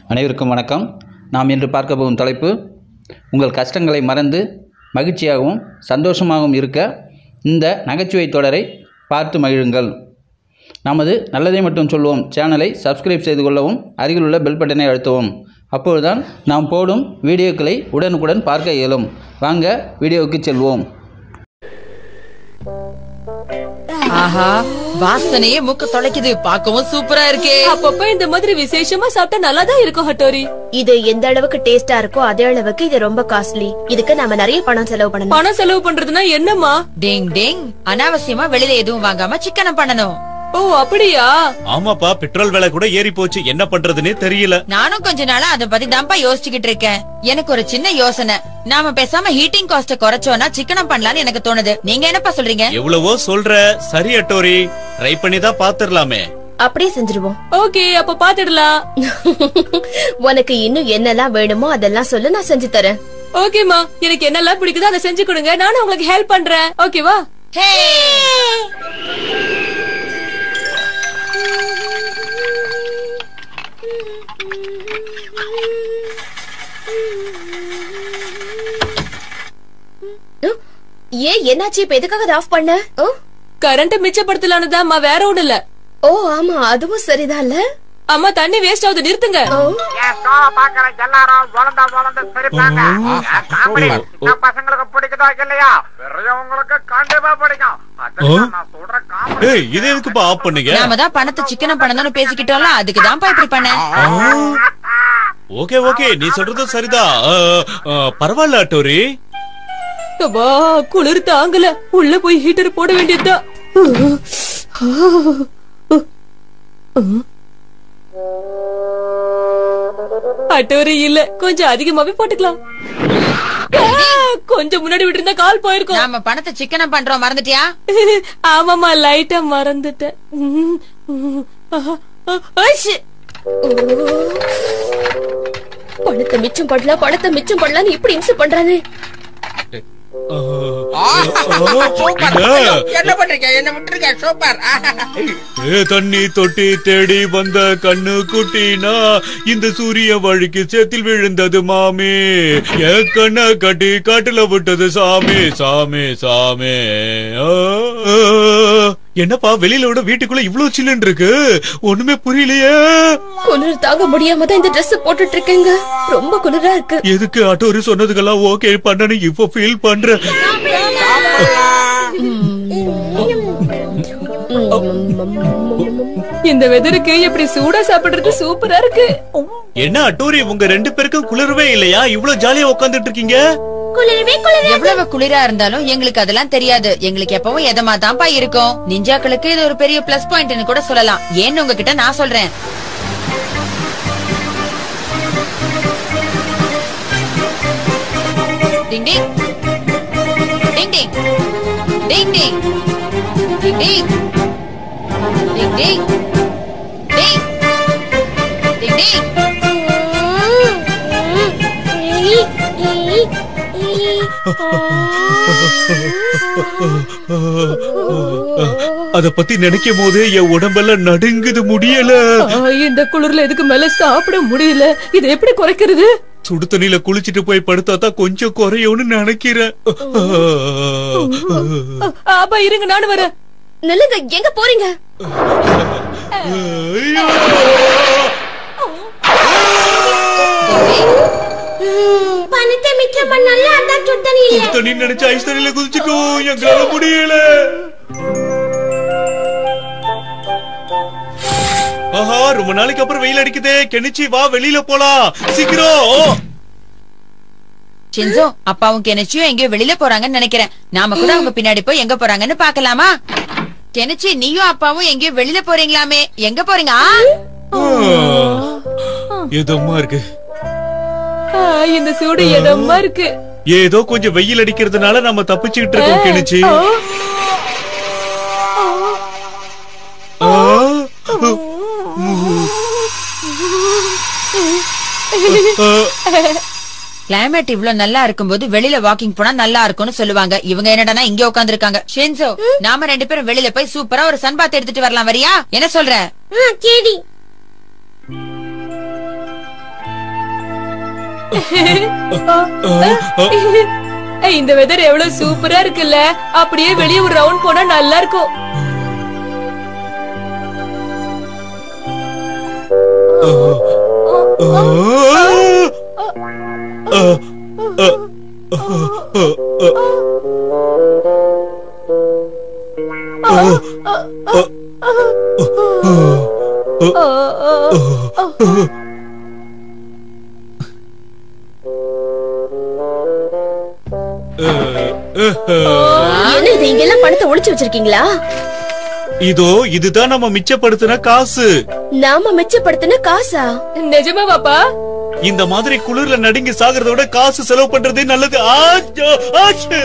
அனைவருக்கும் வணக்கம் நாம் இன்று பார்க்க போகும் தலைப்பு உங்கள் கஷ்டங்களை மறந்து மகிழ்ச்சியாகவும் சந்தோஷமாகவும் இருக்க இந்த நகைச்சுவை தொடரை பார்த்து மகிழுங்கள் நமது நல்லதை மட்டும் சொல்வோம் சேனலை சப்ஸ்கிரைப் செய்து கொள்ளவும் அருகில் உள்ள பெல் பட்டனை அழுத்தவும் அப்பொழுதுதான் நாம் போடும் வீடியோக்களை உடனுக்குடன் பார்க்க இயலும் வாங்க வீடியோவுக்கு செல்வோம் ஆஹா வாசனையே மூக்க தொலைக்குது பார்க்கவும் சூப்பரா இருக்கே அப்பப்ப இந்த மாதிரி விசேஷமா சாப்பிட்டா நல்லா தான் இருக்கும் ஹட்டோரி இது எந்த அளவுக்கு டேஸ்டா இருக்கோ அதே அளவுக்கு இது ரொம்ப காஸ்ட்லி இதுக்கு நாம நிறைய பணம் செலவு பண்ணணும் பணம் செலவு பண்றதுன்னா என்னம்மா டிங் டிங் அனாவசியமா வெளியில எதுவும் வாங்காம சிக்கனம் பண்ணணும் ஓ அப்படியா ஆமாப்பா பெட்ரோல் விலை கூட ஏறி போச்சு என்ன பண்றதுன்னே தெரியல நானும் கொஞ்ச நாளா அத பத்தி தான்ப்பா யோசிச்சுக்கிட்டு இருக்கேன் எனக்கு ஒரு சின்ன யோசனை நாம பேசாம ஹீட்டிங் காஸ்ட குறைச்சோம்னா சிக்கனம் பண்ணலாம்னு எனக்கு தோணுது நீங்க என்னப்பா சொல்றீங்க எவ்வளவோ சொல்ற சரி அட்டோரி ட்ரை பண்ணி தான் பாத்துரலாமே அப்படியே செஞ்சிருவோம் ஓகே அப்ப பாத்துடலாம் உனக்கு இன்னும் என்னெல்லாம் வேணுமோ அதெல்லாம் சொல்லு நான் செஞ்சு தரேன் ஓகேமா எனக்கு என்னெல்லாம் பிடிக்குதோ அதை செஞ்சு கொடுங்க நானும் உங்களுக்கு ஹெல்ப் பண்றேன் ஓகேவா ஹே ஏன் என்னாச்சு இப்ப எதுக்காக அதை ஆஃப் பண்ண ஓ? கரண்ட் மிச்சப்படுத்தலான்னு தான்மா வேற ஒண்ணு இல்ல ஓ ஆமா அதுவும் சரிதான்ல அம்மா தண்ணி வேஸ்ட் ஆகுது நிறுத்துங்க ஓ என் ஷோவை பாக்குற எல்லாரும் வளர்ந்தா வளர்ந்து சிரிப்பாங்க என் காமெடி சின்ன பசங்களுக்கு பிடிக்குதா இல்லையா பெரியவங்களுக்கு கண்டிப்பா பிடிக்கும் அதுதான் நான் சொல்ற காமெடி ஏய் இது எதுக்குப்பா ஆஃப் பண்ணீங்க நாம தான் பணத்தை சிக்கனம் பண்ணணும்னு பேசிக்கிட்டோம்ல அதுக்கு தான்ப்பா இப்படி பண்ணேன் ஓகே ஓகே நீ சொல்றதும் சரிதான் ஆ, ஆ, பரவாயில்ல அட்டோரி அப்பா குளிர் தாங்கல உள்ள போய் ஹீட்டர் போட வேண்டியதுதான் அட்டோரி இல்ல கொஞ்சம் அதிகமாவே போட்டுக்கலாம் ஆ, கொஞ்சம் முன்னாடி விட்டு இருந்தா கால் போயிருக்கும் நாம பணத்தை சிக்கனம் பண்றோம் மறந்துட்டியா ஆமாமா லைட்டா மறந்துட்டேன் ம், ம், ஆஹா, ஆ, ஐஷ். பணத்தை மிச்சம் பண்ணலாம் பணத்தை மிச்சம் பண்ணலாம்னு இப்படி இம்சை பண்றானே என்ன பண்றீங்க என்ன விட்டுருங்க சூப்பர் ஏ தண்ணி தொட்டி தேடி வந்த கண்ணு குட்டினா இந்த சூரிய வழிக்கு சேத்தில் விழுந்தது மாமி ஏ கண்ண கட்டி காட்டுல விட்டது சாமி சாமி சாமி ஆ, ஆ. என்னப்பா வெளியில விட வீட்டுக்குள்ள இவ்வளவு சில்லுன்னு இருக்கு ஒண்ணுமே புரியலையே குளிர் தாங்க முடியாம தான் இந்த Dress போட்டுட்டு இருக்கேங்க ரொம்ப குளிரா இருக்கு எதுக்கு ஆட்டோரு சொன்னதுக்கெல்லாம் ஓகே பண்ணனு இப்ப ஃபீல் பண்றேன் இந்த வெதருக்கு இப்படி சூடா சாப்பிடுறது சூப்பரா இருக்கு என்ன அட்டோரி உங்க ரெண்டு பேருக்கும் குளிரவே இல்லையா இவ்வளவு ஜாலியா உட்காந்துட்டு இருக்கீங்க குளிரவே குளிர எவ்வளவு குளிரா இருந்தாலும் எங்களுக்கு அதெல்லாம் தெரியாது எங்களுக்கு எப்பவும் எதமா தான்ப்பா இருக்கும் நிஞ்சாக்களுக்கு இது ஒரு பெரிய பிளஸ் பாயிண்ட்னு கூட சொல்லலாம் ஏன்னு உங்ககிட்ட நான் சொல்றேன் டிங் டிங் டிங் டிங் டிங் டிங் டிங் டிங் டிங் டிங் டிங் டிங் டிங் அத பத்தி நினைக்கும் போதே என் உடம்பெல்லாம் நடுங்குது முடியல ஆ, இந்த குளிர்ல எதுக்கு மேல சாப்பிட முடியல இதை எப்படி குறைக்கிறது சுடு தண்ணியில குளிச்சிட்டு போய் படுத்தா தான் கொஞ்சம் குறையும்னு நினைக்கிறேன் ஆ, அப்பா இருங்க நானும் வரேன் நில்லுங்க எங்க போறீங்க ஐயோ! பணத்தை மிச்சம் பண்ணல அதான் சுத்தனி சுடு தண்ணி நினைச்சு ஐஸ் தண்ணியில குதிச்சிட்டோம் எங்களால முடியல ஆஹா ரொம்ப நாளைக்கு அப்புறம் வெயில் அடிக்குதே கெனிச்சி வா வெளியில போலாம் சீக்கிரம் சின்சோ அப்பாவும் கெனிச்சியும் எங்கேயோ வெளியில போறாங்கன்னு நினைக்கிறேன் நாம கூட அவங்க பின்னாடி போய் எங்க போறாங்கன்னு பாக்கலாமா கெனிச்சி நீயும் அப்பாவும் எங்கேயோ வெளியில போறீங்களாமே எங்க போறீங்க ஆ? இதமா இருக்கு ஆ, இந்த சூடு இடமா இருக்கு ஏதோ கொஞ்சம் வெயில் அடிக்கிறதுனால நம்ம தப்பிச்சுக்கிட்டு இருக்கோம் கெனிச்சி ஆ, ஆ. கிளைமேட் இவ்ளோ நல்லா இருக்கும்போது வெளியில வாக்கிங் போனா நல்லா இருக்கும்னு சொல்லுவாங்க இவங்க என்னடா இங்க உட்கார்ந்து இருக்காங்க ஷென்சோ நாம ரெண்டு பேரும் வெளியில போய் சூப்பரா ஒரு சன் பாத் எடுத்துட்டு வரலாம் வரியா என்ன சொல்ற கேடி ஏய், இந்த வெதர் எவ்வளவு சூப்பரா இருக்குல்ல அப்படியே வெளியே ஒரு ரவுண்ட் போனா நல்லா இருக்கும் என்ன இது இங்கெல்லாம் பணத்தை ஒளிச்சு வச்சிருக்கீங்களா இதோ இதுதான் நம்ம மிச்சப்படுத்தின காசு நாம மிச்சப்படுத்தின காசா நிஜமா பாப்பா இந்த மாதிரி குளிர்ல நடுங்கி சாகிறத விட காசு செலவு பண்றதே நல்லது ஆச்சோ, ஆச்சு.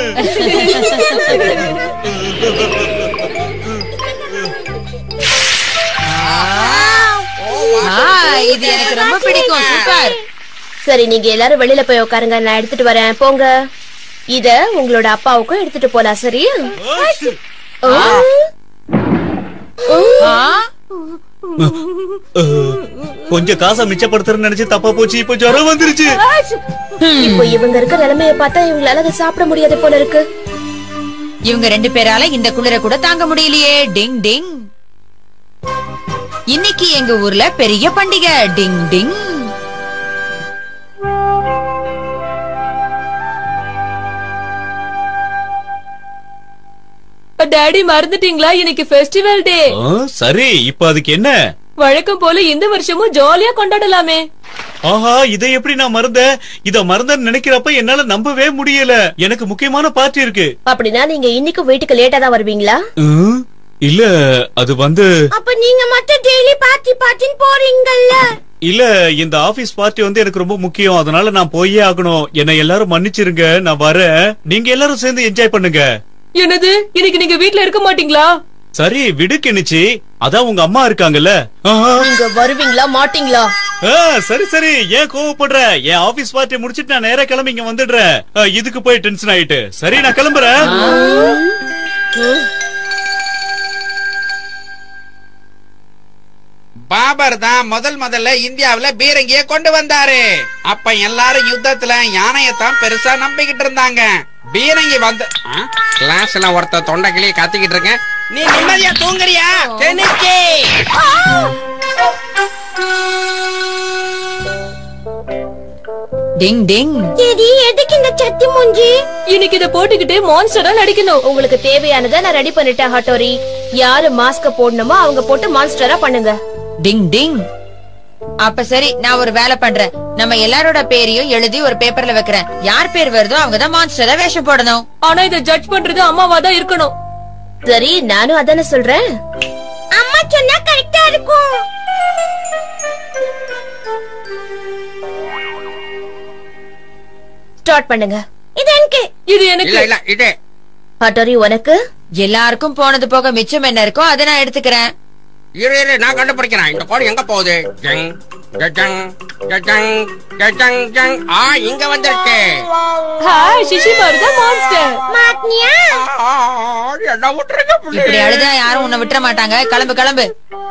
ஆ, இது எனக்கு ரொம்ப பிடிக்கும் சூப்பர் சரி நீங்க எல்லாரும் வெளியில போய் உட்காருங்க நான் எடுத்துட்டு வரேன் போங்க இத உங்களோட அப்பாவுக்கும் எடுத்துட்டு போலாம் சரியா ஆச்சு. ஓ. ஓ. ஆ, கொஞ்சம் காசை மிச்சப்படுத்துறேன்னு நினைச்சு தப்பா போச்சு இப்ப ஜுரம் வந்துருச்சு இப்போ இவங்க இருக்க நிலைமைய பார்த்தா இவங்களால அதை சாப்பிட முடியாது போல இருக்கு இவங்க ரெண்டு பேரால இந்த குளிர கூட தாங்க முடியலையே டிங் டிங் இன்னைக்கு எங்க ஊர்ல பெரிய பண்டிகை டிங் டிங் டாடி மறந்துட்டீங்களா இன்னைக்கு ஃபெஸ்டிவல் டே ஆ, சரி இப்ப அதுக்கு என்ன வழக்கம் போல இந்த வருஷமும் ஜாலியா கொண்டாடலாமே ஆஹா இதை எப்படி நான் மறந்தேன் இத மறந்தேன்னு நினைக்கிறப்ப என்னால நம்பவே முடியல எனக்கு முக்கியமான பார்ட்டி இருக்கு அப்படின்னா நீங்க இன்னைக்கும் வீட்டுக்கு லேட்டா தான் வருவீங்களா ம், இல்ல அது வந்து அப்ப நீங்க மட்டும் டெய்லி பாத்தி பாத்தின்னு போறீங்கல்ல இல்ல இந்த ஆபீஸ் பார்ட்டி வந்து எனக்கு ரொம்ப முக்கியம் அதனால நான் போயே ஆகணும் என்னை எல்லாரும் மன்னிச்சிருங்க நான் வரேன் நீங்க எல்லாரும் சேர்ந்து என்ஜாய் பண்ணுங்க என்னது இன்னைக்கு நீங்க வீட்ல இருக்க மாட்டீங்களா சரி விடு கிணிச்சி அதான் உங்க அம்மா இருக்காங்கல்ல ஆஹா. நீங்க வருவீங்களா மாட்டீங்களா ஆ, சரி சரி ஏன் கோவப்படுற என் ஆபீஸ் பார்ட்டி முடிச்சிட்டு நான் நேரா கிளம்பி இங்க வந்துடுறேன் ஆ, இதுக்கு போய் டென்ஷன் ஆயிட்டு சரி நான் கிளம்புறேன் பாபர் தான் முதல் முதல்ல இந்தியாவுல பீரங்கிய கொண்டு வந்தாரு அப்ப எல்லாரும் யுத்தத்துல யானையத்தான் பெருசா நம்பிக்கிட்டு இருந்தாங்க பீரங்கி வந்து ஆ? கிளாஸ்ல ஒருத்த தொண்டைக்கிளிய கத்திக்கிட்டு இருக்கேன் நீ நிம்மதியா தூங்குறியா கெனிச்சி டிங் டிங் சரி எதுக்கு இந்த சத்தி மூஞ்சி இன்னைக்கு இத போட்டுக்கிட்டு மான்ஸ்டரா நடிக்கணும் உங்களுக்கு தேவையானதை நான் ரெடி பண்ணிட்டேன் ஹட்டோரி யாரு மாஸ்க போடணுமோ அவங்க போட்டு மான்ஸ்டரா பண்ணுங்க டிங் டிங் அப்ப சரி நான் ஒரு வேலை பண்றேன் நம்ம எல்லாரோட பேரையும் எழுதி ஒரு பேப்பர்ல வைக்கிறேன் யார் பேர் வருதோ அவங்கதான் மான்ஸ்டரா வேஷம் போடணும் ஆனா இத ஜட்ஜ் பண்றது அம்மாவா தான் இருக்கணும் சரி நானும் அதானே சொல்றேன் அம்மா சொன்னா கரெக்டா இருக்கும் ஸ்டார்ட் பண்ணுங்க இது எனக்கு இது இல்ல எனக்கு இல்ல இது ஹட்டோரி உனக்கு எல்லாருக்கும் போனது போக மிச்சம் என்ன இருக்கோ அதை நான் எடுத்துக்கிறேன் இரு இரு நான் கண்டுபிடிக்கிறேன் இந்த கோடு எங்க போகுது ஜங், ஜஜங், ஜஜங், ஜஜங், ஜங். ஆ இங்க வந்துருக்கு ஹாய் சிஷி தான் மான்ஸ்டர் மாட்னியா ஆ, என்ன விட்டுருங்க புள்ளி. இப்படி அழுதா யாரும் உன்னை விட்டுற மாட்டாங்க கிளம்பு கிளம்பு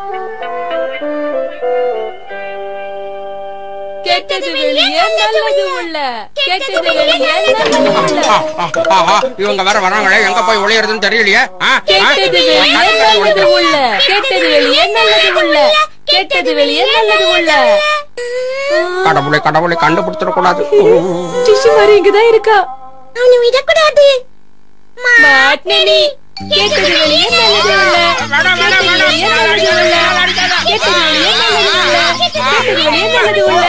கெட்டது வெளியே நல்லது உள்ள கெட்டது வெளியே நல்லது உள்ள ஆ, ஆ, ஆ, ஆ, இவங்க வேற வராங்களே எங்க போய் ஒளியறதுன்னு தெரியலையே ஆ, ஆ. கெட்டது வெளியே நல்லது உள்ள கெட்டது வெளியே நல்லது உள்ள கெட்டது வெளியே நல்லது உள்ள கடவுளை கடவுளை கண்டுபிடிச்சிட கூடாது சிஷி மாதிரி இங்கதான் இருக்கா அவனு விடக்கூடாது மாட்னி கெட்டது வெளியே நல்லது உள்ள கெட்டது வெளியே நல்லது உள்ள கெட்டது வெளியே நல்லது உள்ள கெட்டது வெளியே நல்லது உள்ள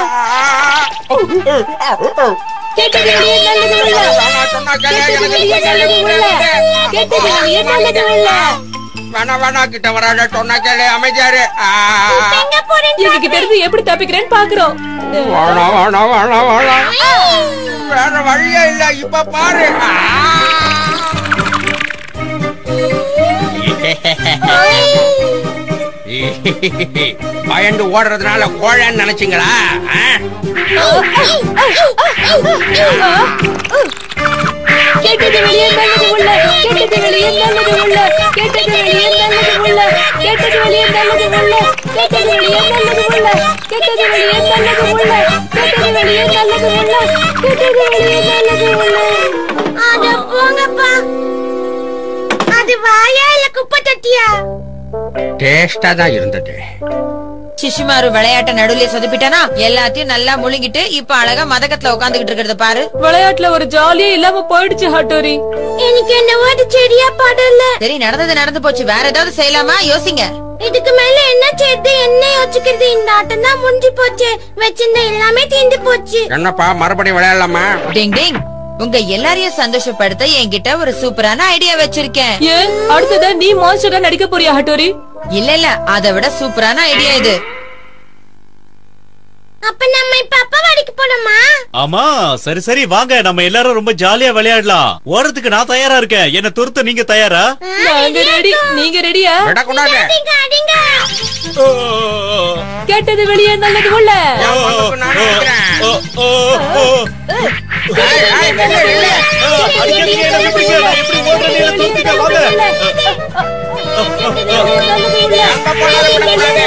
கெட்டது வெளியே நல்லது உள்ள சொன்னா கேளு, கெட்டது எனக்கு வெளியே நல்லது உள்ள கெட்டது வெளியே நல்லது உள்ள வேணா வேணா கிட்ட வராத சொன்னா கேளு அமைதியாரு ஆ. இவங்க இருந்து எப்படி தப்பிக்கிறேன்னு பாக்குறோம் வேணா வேணா வேணா வேணா வேற வழியே இல்ல இப்ப பாரு ஆ. பயந்து ஓடுறதுனால கோழன்னு நினைச்சீங்களா ஆ? கெட்டது வெளியே நல்லது உள்ள கெட்டது வெளியே நல்லது உள்ள கெட்டது வெளியே நல்லது உள்ள கெட்டது வெளியே நல்லது உள்ள கெட்டது வெளியே நல்லது உள்ள கெட்டது வெளியே நல்லது உள்ள கெட்டது வழியே நல்லது உள்ள கெட்டது வழியே நல்லது உள்ள அட போங்கப்பா அது வாயா இல்ல குப்பை தொட்டியா டேஸ்டா தான் இருந்தது சிஷுமாரு விளையாட்ட நடுவுல சொதப்பிட்டானா எல்லாத்தையும் நல்லா முழுங்கிட்டு இப்ப அழகா மதக்கத்துல உட்காந்துக்கிட்டு இருக்கிறத பாரு விளையாட்டுல ஒரு ஜாலியே இல்லாம போயிடுச்சு ஹட்டோரி எனக்கு என்னவோ அது சரியா படல சரி நடந்தது நடந்து போச்சு வேற ஏதாவது செய்யலாமா யோசிங்க இதுக்கு மேல என்ன செய்து என்ன யோசிக்கிறது இந்த ஆட்டம் தான் முடிஞ்சு போச்சு வச்சிருந்த எல்லாமே தீந்து போச்சு என்னப்பா மறுபடியும் விளையாடலாமா டிங் டிங் உங்க எல்லாரையும் சந்தோஷப்படுத்த என்கிட்ட ஒரு சூப்பரான ஐடியா வச்சிருக்கேன் ஏன் அடுத்ததா நீ மாஸ்டரா நடிக்க போறியா ஹட்டோரி இல்ல இல்ல அதை விட சூப்பரான ஐடியா இது அப்ப நம்ம இப்ப அப்பா வாடிக்கு போலாமா ஆமா சரி சரி வாங்க நம்ம எல்லாரும் ரொம்ப ஜாலியா விளையாடலாம் ஓடுறதுக்கு நான் தயாரா இருக்கேன் என்ன துரத்த நீங்க தயாரா நாங்க ரெடி நீங்க ரெடியா விடக்கூடாது அடிங்க அடிங்க ஓ, கெட்டது வெளியே நல்லது உள்ள என் பங்குக்கு நானும் இருக்கிறேன். ஓ, ஓ, ஓ. ஏய், ஏய், நில்லு, நில்லு. ஆ, அடிக்காதீங்க, என்ன விட்டுருங்க. நான் எப்படி ஓடுறேன்னு என்ன துரத்துங்க, வாங்க. எங்க போனாலும் விடக்கூடாது.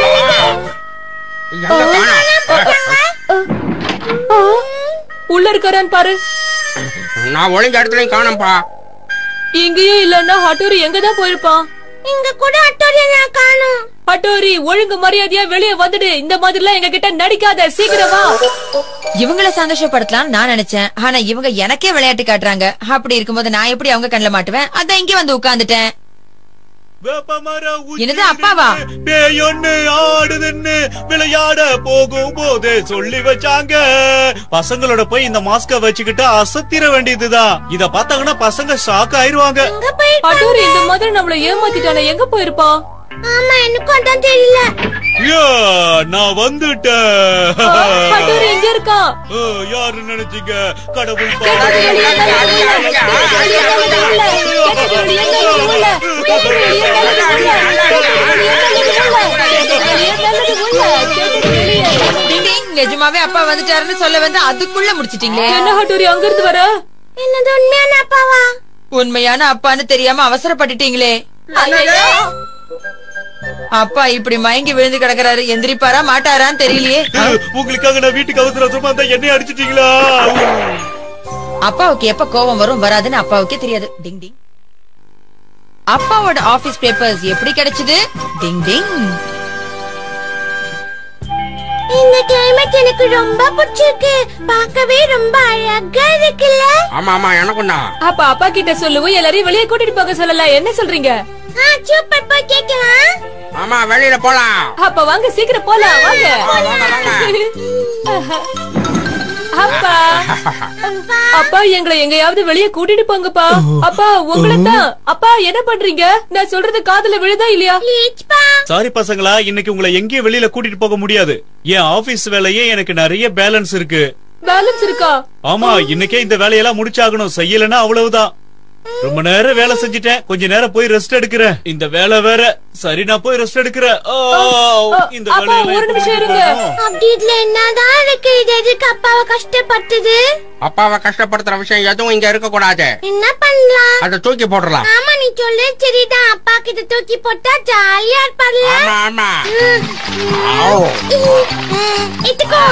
எங்க காணோம்? உள்ள இருக்காரான்னு பாரு நான் ஒழுங்கு இடத்துலயும் காணோம்ப்பா இங்கேயும் இல்லன்னா ஹட்டோரி எங்கதான் போயிருப்பான் இங்க கூட அட்டோரிய நான் காணும் ஹட்டோரி ஒழுங்கு மரியாதையா வெளியே வந்துடு இந்த மாதிரிலாம் எங்க கிட்ட நடிக்காத சீக்கிரமா இவங்கள சந்தோஷப்படுத்தலாம் நான் நினைச்சேன் ஆனா இவங்க எனக்கே விளையாட்டு காட்டுறாங்க அப்படி இருக்கும்போது நான் எப்படி அவங்க கண்ணுல மாட்டுவேன் அதான் இங்க வந்து உட்கார்ந்துட்டேன் வேப்பமர உச்சியிலே என்னது, அப்பாவா? பேயொன்னு ஆடுதுன்னு விளையாட போகும் போதே சொல்லி வச்சாங்க பசங்களோட போய் இந்த மாஸ்க வச்சுக்கிட்டு அசத்திர வேண்டியதுதான் இத பார்த்தாங்கன்னா பசங்க ஷாக் ஆயிருவாங்க ஹட்டோரி இந்த மாதிரி நம்மள ஏமாத்திட்டானே எங்க போயிருப்பான் ஆமா எனக்கும் அதான் தெரியல ஐயா, நான் வந்துட்டேன் ஹட்டோரி எங்க இருக்கான் ஓ, யாரு நினைச்சீங்க கடவுள் கெட்டது பாரு. வெளியே நல்லது உள்ள கெட்டது வெளியே நல்லது உள்ள கெட்டது வெளியே நல்லது உள்ள கெட்டது வெளியே நல்லது உள்ள கெட்டது வெளியே நல்லது உள்ள கெட்டது வெளியே நல்லது உள்ள கெட்டது வெளியே டிங் டிங், நிஜமாவே அப்பா வந்துட்டாருன்னு சொல்ல வந்து அதுக்குள்ள முடிச்சிட்டீங்களே என்ன ஹட்டோரி அங்க இருந்து வர என்னது உண்மையான அப்பாவா உண்மையான அப்பான்னு தெரியாம அவசரப்பட்டுட்டீங்களே அப்பா இப்படி மயங்கி விழுந்து கிடக்குறாரு எந்திரிப்பாரா மாட்டாரான்னு தெரியலையே உங்களுக்காக நான் வீட்டுக்கு அவசர அவசரமா இருந்தா என்னைய அடிச்சிட்டீங்களா அப்பாவுக்கு எப்ப கோபம் வரும் வராதுன்னு அப்பாவுக்கே தெரியாது டிங் டிங் அப்பாவோட ஆபீஸ் பேப்பர்ஸ் எப்படி கிடைச்சது டிங் டிங் இந்த கிளைமேட் எனக்கு ரொம்ப பிடிச்சிருக்கு பார்க்கவே ரொம்ப அழகா இருக்குல்ல ஆமா ஆமா எனக்கும் தான் அப்ப அப்பா கிட்ட சொல்லுவோம் எல்லாரையும் வெளியே கூட்டிட்டு போக சொல்லலாம் என்ன சொல்றீங்க ஆ சூப்பர் போய் கேட்கலாம் ஆமா வெளியில போலாம் அப்ப வாங்க சீக்கிரம் போலாம் வாங்க வாங்க, வாங்க. அப்பா அப்பா எங்களை எங்கயாவது வெளியே கூட்டிட்டு போங்கப்பா அப்பா உங்களை தான் அப்பா என்ன பண்றீங்க நான் சொல்றது காதுல விழுதா இல்லையா ப்ளீஸ்ப்பா சாரி பசங்களா இன்னைக்கு உங்களை எங்கேயும் வெளியில கூட்டிட்டு போக முடியாது என் ஆபீஸ் வேலையே எனக்கு நிறைய பேலன்ஸ் இருக்கு பேலன்ஸ் இருக்கா ஆமா இன்னைக்கே இந்த வேலையெல்லாம் முடிச்சாகணும் செய்யலன்னா அவ்வளவுதான் ரொம்ப நேரம் வேலை செஞ்சுட்டேன் கொஞ்ச நேரம் போய் ரெஸ்ட் எடுக்கிறேன் இந்த வேலை வேற சரி நான் போய் ரெஸ்ட் எடுக்கிறேன் ஆ, இந்த அப்பா, வேலையெல்லாம் ஒரு நிமிஷம் எப்படி இருங்க. பண்ணணும்? அப்படி இதுல என்னதான் இருக்கு இது எதுக்கு அப்பாவை கஷ்டப்படுத்துது அப்பாவை கஷ்டப்படுத்துற விஷயம் எதுவும் இங்க இருக்க கூடாது என்ன பண்ணலாம் அதை தூக்கி போடலாம் ஆமா நீ சொல்லு சரிதான் அப்பா கிட்ட தூக்கி போட்டா ஜாலியா இருப்பார்ல ஆமா ஆமா இட்டுக்கோ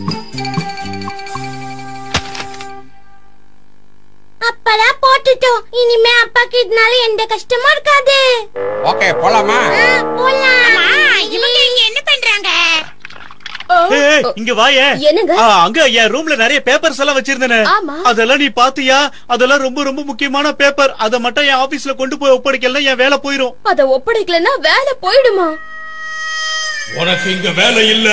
அப்படா போட்டுட்டோம் இனிமே அப்பாக்கு இதனால எந்த கஷ்டமும் இருக்காது ஓகே போலாமா ஆ, போலாம் இவங்க இங்க என்ன பண்றாங்க ஏய், ஏய், இங்க வாயே என்னங்க ஆ, அங்க என் ரூம்ல நிறைய பேப்பர்ஸ் எல்லாம் வச்சிருந்தேனே ஆமா. அதெல்லாம் நீ பாத்தியா அதெல்லாம் ரொம்ப ரொம்ப முக்கியமான பேப்பர் அத மட்டும் என் ஆபீஸ்ல கொண்டு போய் ஒப்படைக்கல என் வேலை போயிரும் அத ஒப்படைக்கலன்னா வேலை போயிடுமா உனக்கு இங்க வேலை இல்ல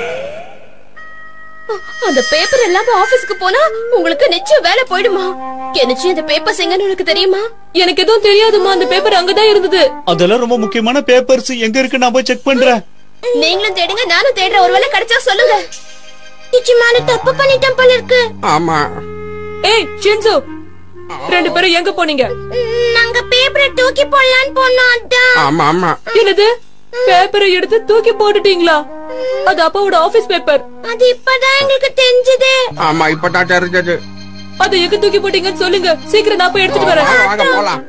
அந்த பேப்பர் இல்லாம ஆபீஸ்க்கு போனா உங்களுக்கு நிச்சயம் வேலை போயிடுமா எனக்கு இந்த பேப்பர்ஸ் எங்கன்னு உனக்கு தெரியுமா எனக்கு எதுவும் தெரியாதுமா அந்த பேப்பர் அங்கதான் இருந்தது அதெல்லாம் ரொம்ப முக்கியமான பேப்பர்ஸ் எங்க இருக்கு நான் போய் செக் பண்றேன் நீங்களும் தேடுங்க நானும் தேடுறேன் ஒருவேளை கிடைச்சா சொல்லுங்க நிச்சயமான தப்பு பண்ணிட்டேன் போல இருக்கு ஆமா ஏய் ஷின்சு ரெண்டு பேரும் எங்க போனீங்க ம், நாங்க பேப்பரை தூக்கி போடலான்னு போனோம் அதான் ஆமா ஆமா என்னது பேப்பரை எடுத்து தூக்கி போட்டுட்டீங்களா அது அப்பாவோட ஆபீஸ் பேப்பர் அது இப்பதான் எங்களுக்கு தெரிஞ்சது ஆமா இப்பதான் தெரிஞ்சது அதை எங்க தூக்கி போட்டீங்கன்னு சொல்லுங்க சீக்கிரம் நான் போய் எடுத்துட்டு வரேன் வாங்க வாங்க போலாம்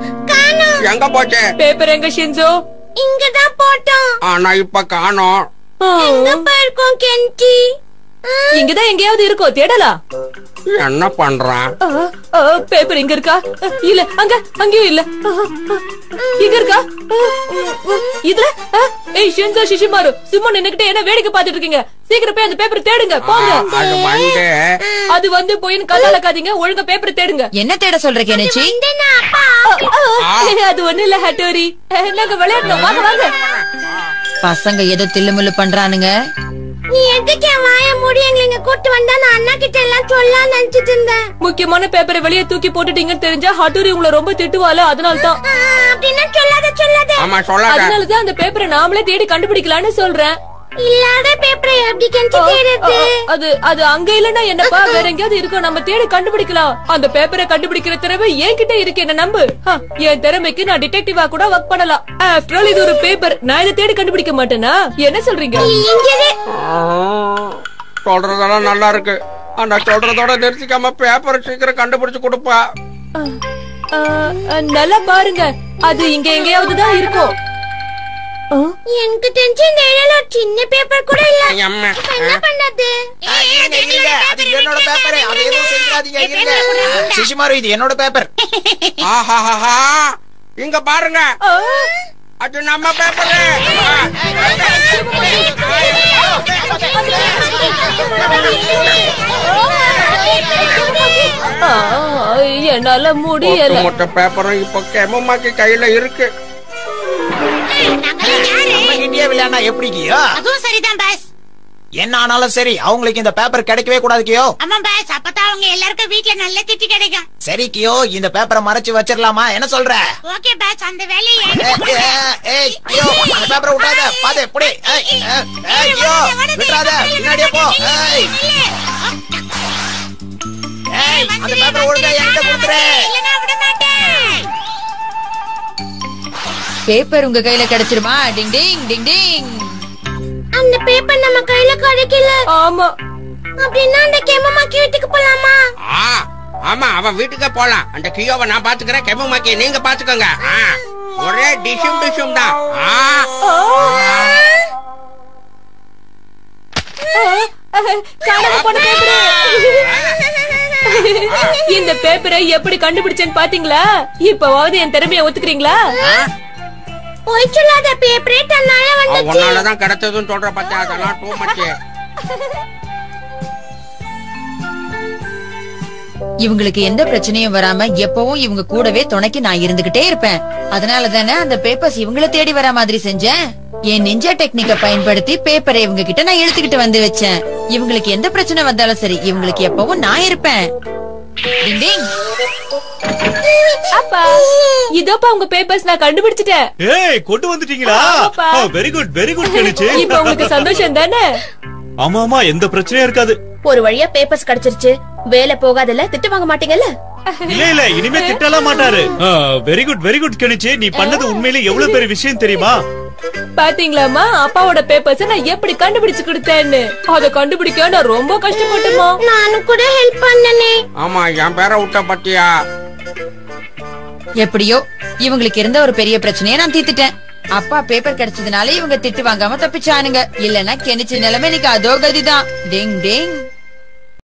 காணோம் எங்க போச்சு பேப்பர் எங்க ஷின்சோ இங்கதான் போட்டோம் ஆனா இப்ப காணோம் எங்கப்பா இருக்கோம் கெஞ்சி இங்கதான் எங்கேயாவது இருக்கோ தேடலாம் என்ன பண்றான் பேப்பர் இங்க இருக்கா அ, இல்ல அங்க அங்கேயும் இல்ல அ, அ, இங்க இருக்கா அ, அ, இதுல அ, ஏய் ஷின்சோ ஷிஷிமாரு சும்மா நின்னுகிட்டு என்ன வேடிக்கை பார்த்துட்டு இருக்கீங்க சீக்கிரம் போய் அந்த பேப்பர் தேடுங்க போங்க அது வந்து அது வந்து போயின்னு கதாலக்காதீங்க ஒழுங்கா பேப்பர் தேடுங்க என்ன தேட சொல்ற கெனிச்சி அ, அ, அது ஒண்ணு இல்ல ஹட்டோரி அ, நாங்க விளையாடணும் வாங்க வாங்க பசங்க ஏதோ தில்லுமுல்லு பண்றானுங்க நீ எதுக்கு என் வாய மூடி எங்களை இங்க கூட்டு வந்தா நான் அண்ணா கிட்ட எல்லாம் சொல்லலாம் நினைச்சிட்டு இருந்தேன் முக்கியமான பேப்பரை வெளியே தூக்கி போட்டுட்டீங்கன்னு தெரிஞ்சா ஹட்டோரி உங்களை ரொம்ப திட்டுவால அதனால தான் ஆ, அப்படின்னா சொல்லாத சொல்லாத ஆமா சொல்லாத அதனாலதான் அந்த பேப்பரை நாமளே தேடி கண்டுபிடிக்கலாம்னு சொல்றேன் இல்லாத பேப்பரை எப்படி கெஞ்சி தேடுறது அ, அது அது அங்க இல்லன்னா என்னப்பா வேற எங்கேயாவது இருக்கும் நம்ம தேடி கண்டுபிடிக்கலாம் அந்த பேப்பரை கண்டுபிடிக்கிற திறமை என்கிட்ட இருக்கு என்ன நம்பு ஹ, என் திறமைக்கு நான் டிடெக்டிவா கூட ஒர்க் பண்ணலாம் ஆஃப்டர் ஆல் இது ஒரு பேப்பர் நான் இதை தேடி கண்டுபிடிக்க மாட்டேனா என்ன சொல்றீங்க இங்கே சொல்றதெல்லாம் நல்லா இருக்கு ஆனா சொல்றதோட நிறுத்திக்காம பேப்பர் சீக்கிரம் கண்டுபிடிச்சு கொடுப்பா அ, அ, அ, நல்லா பாருங்க அது இங்க எங்கேயாவது தான் இருக்கும் அ, எனக்கு தெரிஞ்சு இந்த ஏரியால ஒரு சின்ன பேப்பர் கூட இல்ல அம்மா இப்ப என்ன பண்ணது இருங்க இருங்க அது என்னோட பேப்பர் அது எதுவும் செஞ்சிடாதீங்க இருங்க சிஷிமாரு இது என்னோட பேப்பர் ஆஹாஹாஹா. இங்க பாருங்க அ, அது நம்ம பேப்பர் ஆ, என்னால முடியல மொத்த பேப்பரும் இப்ப கெமமாக்கி கையில இருக்கு நம்ம கிட்டே விளையாண்டா எப்படி கியோ அதுவும் சரிதான் பாஸ் என்ன ஆனாலும் சரி அவங்களுக்கு இந்த பேப்பர் கிடைக்கவே கூடாது கியோ ஆமா பாஸ் அப்பதான் அவங்க எல்லாருக்கும் வீட்ல நல்ல திட்டு கிடைக்கும் சரி கியோ இந்த பேப்பரை மறைச்சு வச்சிடலாமா என்ன சொல்ற ஓகே பாஸ் அந்த வேலையை ஏய், ஏய், ஏய், கியோ, அந்த பேப்பரை விட்டாத பாத்து எப்படி ஏய், ஏய், ஏய், கியோ, விட்டுறாத பின்னாடியே போ ஏய், ஏய், அந்த பேப்பரை ஒழுங்கா என்கிட்ட கொடுத்துரு இல்லனா விட மாட்டேன் பேப்பர் உங்க கையில கிடைச்சிருமா டிங் டிங் டிங் டிங் அந்த பேப்பர் நம்ம கையில கிடைக்கல ஆமா அப்படின்னா அந்த கெமமாக்கி வீட்டுக்கு போலாமா ஆ, ஆமா அவன் வீட்டுக்கே போலாம் அந்த கியோவை நான் பாத்துக்கிறேன் கெமமாக்கி நீங்க பாத்துக்கோங்க ஆ, ஒரே டிஷும் டிஷும் தான் ஆ, காணாம போன பேப்பர் இந்த பேப்பரை எப்படி கண்டுபிடிச்சேன்னு பாத்தீங்களா இப்பவாவது என் திறமைய ஒத்துக்கிறீங்களா போய் சொல்லாத பேப்பரே தன்னால அவன் வந்துச்சு உன்னாலதான் கிடைச்சதுன்னு சொல்ற பத்தியா அதெல்லாம் டூ மச்சு இவங்களுக்கு எந்த பிரச்சனையும் வராம எப்பவும் இவங்க கூடவே துணைக்கு நான் இருந்துகிட்டே இருப்பேன் அதனால தானே அந்த பேப்பர்ஸ் இவங்கள தேடி வர மாதிரி செஞ்சேன் என் நிஞ்சா டெக்னிக்க பயன்படுத்தி பேப்பரை இவங்க கிட்ட நான் இழுத்துக்கிட்டு வந்து வச்சேன் இவங்களுக்கு எந்த பிரச்சனை வந்தாலும் சரி இவங்களுக்கு எப்பவும் நான் இருப்பேன் டிங் டிங். அப்பா இதோப்பா உங்க பேப்பர்ஸ் நான் கண்டுபிடிச்சிட்டேன் ஏய் கொண்டு வந்துட்டீங்களா ஆமாப்பா. வெரி குட் வெரி குட் கணிச்சு இப்ப உங்களுக்கு சந்தோஷம் தானே ஆமா ஆமா எந்த பிரச்சனையும் இருக்காது ஒரு வழியா பேப்பர்ஸ் கிடைச்சிருச்சு வேலை போகாதல்ல திட்டு வாங்க மாட்டீங்கல்ல இல்ல இல்ல இனிமே திட்டலாம் மாட்டாரு வெரி குட் வெரி குட் கணிச்சு நீ பண்ணது உண்மையிலே எவ்வளவு பெரிய விஷயம் தெரியுமா பாத்தீங்களாமா அப்பாவோட பேப்பர்ஸ் நான் எப்படி கண்டுபிடிச்சு கொடுத்தேன்னு அத கண்டுபிடிக்க நான் ரொம்ப கஷ்டப்பட்டுமா நானும் கூட ஹெல்ப் பண்ணனே ஆமா என் பேரை விட்ட பத்தியா எப்படியோ இவங்களுக்கு இருந்த ஒரு பெரிய பிரச்சனையை நான் தீர்த்துட்டேன் அப்பா பேப்பர் கிடைச்சதுனால இவங்க திட்டு வாங்காம தப்பிச்சானுங்க இல்லன்னா கெனிச்சு நிலைமை இன்னைக்கு அதோ கதிதான் டிங் டிங்